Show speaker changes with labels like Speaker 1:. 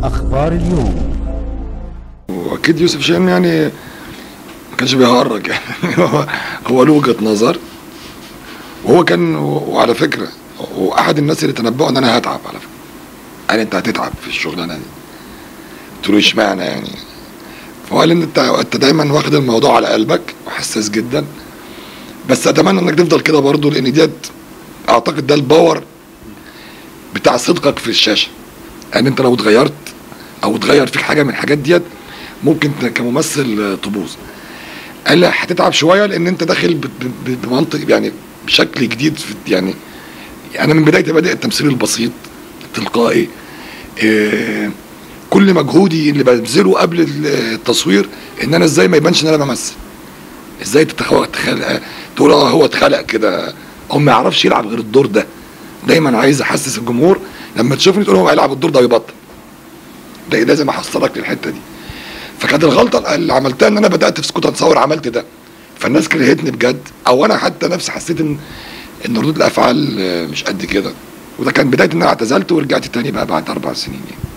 Speaker 1: أخبار اليوم
Speaker 2: واكيد يوسف شاهين يعني ما كانش بيهرج يعني هو هو له وجهه نظر وهو كان وعلى فكره هو احد الناس اللي تنبؤوا ان انا هتعب على فكره قال انت هتتعب في الشغلانه دي قلت له اشمعنى يعني فهو قال ان انت انت دايما واخد الموضوع على قلبك وحساس جدا بس اتمنى انك تفضل كده برضه لان ديت اعتقد ده الباور بتاع صدقك في الشاشه يعني انت لو اتغيرت او اتغير فيك حاجه من الحاجات ديت ممكن ت- كممثل تبوظ قال لي هتتعب شويه لان انت داخل ب- ب- ب- بمنطق يعني بشكل جديد في يعني انا من بدايه بادئ التمثيل البسيط التلقائي إيه كل مجهودي اللي ببذله قبل التصوير ان انا ازاي ما يبانش ان انا بمثل ازاي تتخ- تخلق تقول اه هو اتخلق كده هو ما يعرفش يلعب غير الدور ده دايما عايز احسس الجمهور لما تشوفني تقول هو هيلعب الدور ده ويبطل ده لازم احصلك للحته دي فكانت الغلطه اللي عملتها ان انا بدات في سكوت اتصور عملت ده فالناس كرهتني بجد او انا حتى نفسي حسيت ان ان ردود الافعال آه، مش قد كده وده كان بدايه ان انا اعتزلت ورجعت تاني بقى بعد اربع سنين يعني